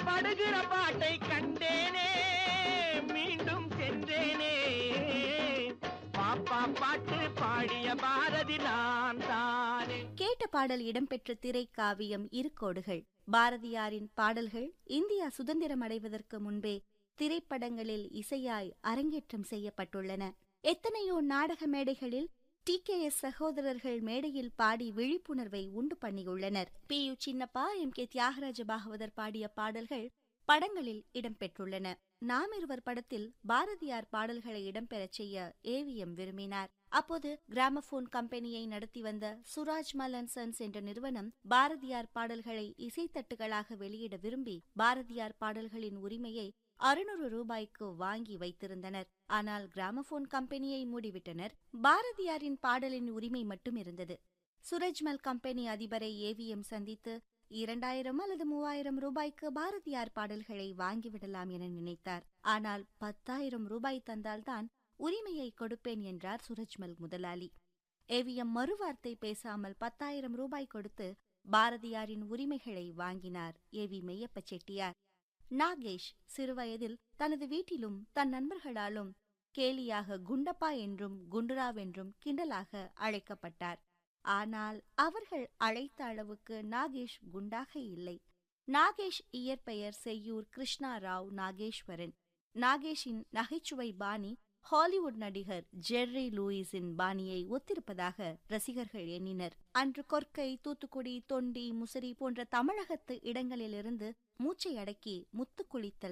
படுகிற பாட்டை கண்டேனே மீண்டும் சென்றேனே பாப்பா பாட்டு பாடிய பாரதி நான் தானே கேட்ட பாடல் இடம்பெற்ற திரைக்காவியம் இருக்கோடுகள் பாரதியாரின் பாடல்கள் இந்தியா சுதந்திரம் அடைவதற்கு முன்பே திரைப்படங்களில் இசையாய் அரங்கேற்றம் செய்யப்பட்டுள்ளன எத்தனையோ நாடக மேடைகளில் டி கே எஸ் சகோதரர்கள் மேடையில் பாடி விழிப்புணர்வை உண்டு பண்ணியுள்ளனர் P U Chinnappa M K Thyagaraja Bhagavathar பாடிய பாடல்கள் படங்களில் இடம்பெற்றுள்ளன நாம் இருவர் படத்தில் பாரதியார் பாடல்களை இடம்பெறச் செய்ய ஏவிஎம் விரும்பினார் அப்போது கிராமபோன் கம்பெனியை நடத்தி வந்த சுராஜ் மலன் சன்ஸ் என்ற நிறுவனம் பாரதியார் பாடல்களை இசைத்தட்டுகளாக வெளியிட விரும்பி பாரதியார் பாடல்களின் உரிமையை அறுநூறு ரூபாய்க்கு வாங்கி வைத்திருந்தனர் ஆனால் கிராமபோன் கம்பெனியை மூடிவிட்டனர் பாரதியாரின் பாடலின் உரிமை மட்டும் இருந்தது சுரஜ்மல் கம்பெனி அதிபரை ஏவிஎம் சந்தித்து இரண்டாயிரம் அல்லது மூவாயிரம் ரூபாய்க்கு பாரதியார் பாடல்களை வாங்கிவிடலாம் என நினைத்தார் ஆனால் பத்தாயிரம் ரூபாய் தந்தால்தான் உரிமையை கொடுப்பேன் என்றார் சுரஜ்மல் முதலாளி ஏவிஎம் மறுவார்த்தை பேசாமல் பத்தாயிரம் ரூபாய் கொடுத்து பாரதியாரின் உரிமைகளை வாங்கினார் ஏவி மெய்யப்ப செட்டியார் நாகேஷ் சிறுவயதில் தனது வீட்டிலும் தன் நண்பர்களாலும் கேலியாக குண்டப்பா என்றும் குண்டுராவ் என்றும் கிண்டலாக அழைக்கப்பட்டார் ஆனால் அவர்கள் அழைத்த அளவுக்கு நாகேஷ் குண்டாக இல்லை நாகேஷ் இயற்பெயர் செய்யூர் கிருஷ்ணா ராவ் நாகேஸ்வரன் நாகேஷின் நகைச்சுவை பாணி ஹாலிவுட் நடிகர் ஜெர்ரி லூயிஸின் பாணியை ஒத்திருப்பதாக ரசிகர்கள் எண்ணினர் அன்று கொர்க்கை தூத்துக்குடி தொண்டி முசிறி போன்ற தமிழகத்து இடங்களிலிருந்து மூச்சை அடக்கி முத்து குளித்தல்